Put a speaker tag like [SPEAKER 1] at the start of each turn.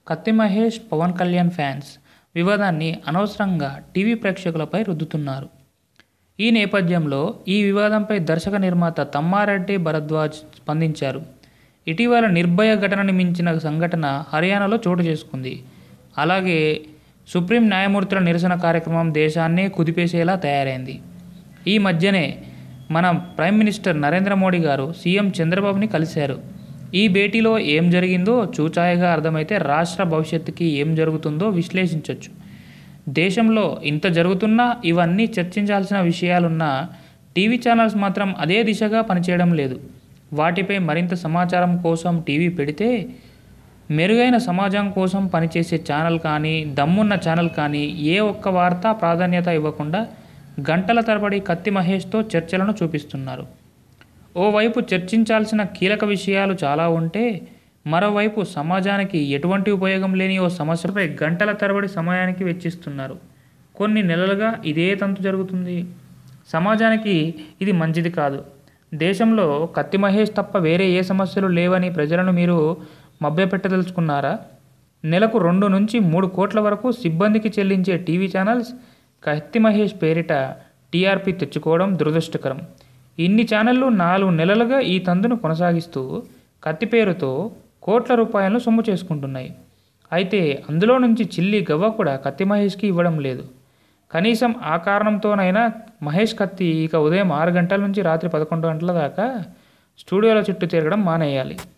[SPEAKER 1] కత్తి మహేష్ పవన్ కళ్యాణ్ ఫ్యాన్స్ వివాదాన్ని అనవసరంగా టీవీ ప్రేక్షకులపై రుద్దుతున్నారు ఈ నేపథ్యంలో ఈ వివాదంపై దర్శక నిర్మాత తమ్మారెడ్డి భరద్వాజ్ స్పందించారు ఇటీవల నిర్భయ ఘటనని మించిన సంఘటన హర్యానాలో చోటు చేసుకుంది అలాగే సుప్రీం న్యాయమూర్తుల నిరసన కార్యక్రమం దేశాన్నే కుదిపేసేలా తయారైంది ఈ మధ్యనే మన ప్రైమ్ మినిస్టర్ నరేంద్ర మోడీ గారు సీఎం చంద్రబాబుని కలిశారు ఈ భేటీలో ఏం జరిగిందో చూచాయగా అర్థమైతే రాష్ట్ర భవిష్యత్తుకి ఏం జరుగుతుందో విశ్లేషించవచ్చు దేశంలో ఇంత జరుగుతున్నా ఇవన్నీ చర్చించాల్సిన విషయాలున్నా టీవీ ఛానల్స్ మాత్రం అదే దిశగా పనిచేయడం లేదు వాటిపై మరింత సమాచారం కోసం టీవీ పెడితే మెరుగైన సమాజం కోసం పనిచేసే ఛానల్ కానీ దమ్మున్న ఛానల్ కానీ ఏ ఒక్క వార్త ప్రాధాన్యత ఇవ్వకుండా గంటల తరబడి కత్తి మహేష్తో చర్చలను చూపిస్తున్నారు ఓవైపు చర్చించాల్సిన కీలక విషయాలు చాలా ఉంటే మరోవైపు సమాజానికి ఎటువంటి ఉపయోగం లేని ఓ సమస్యపై గంటల తరబడి సమయానికి వెచ్చిస్తున్నారు కొన్ని నెలలుగా ఇదే తంతు జరుగుతుంది సమాజానికి ఇది మంచిది కాదు దేశంలో కత్తి మహేష్ తప్ప వేరే ఏ సమస్యలు లేవని ప్రజలను మీరు మభ్యపెట్టదలుచుకున్నారా నెలకు రెండు నుంచి మూడు కోట్ల వరకు సిబ్బందికి చెల్లించే టీవీ ఛానల్స్ కత్తి మహేష్ పేరిట టీఆర్పీ తెచ్చుకోవడం దురదృష్టకరం ఇన్ని ఛానళ్లు నాలుగు నెలలుగా ఈ తందును కొనసాగిస్తూ కత్తి పేరుతో కోట్ల రూపాయలను సొమ్ము చేసుకుంటున్నాయి అయితే అందులో నుంచి చిల్లి గవ్వ కూడా కత్తి మహేష్కి ఇవ్వడం లేదు కనీసం ఆ కారణంతోనైనా మహేష్ కత్తి ఇక ఉదయం ఆరు గంటల నుంచి రాత్రి పదకొండు గంటల దాకా స్టూడియోల చుట్టూ తిరగడం మానేయాలి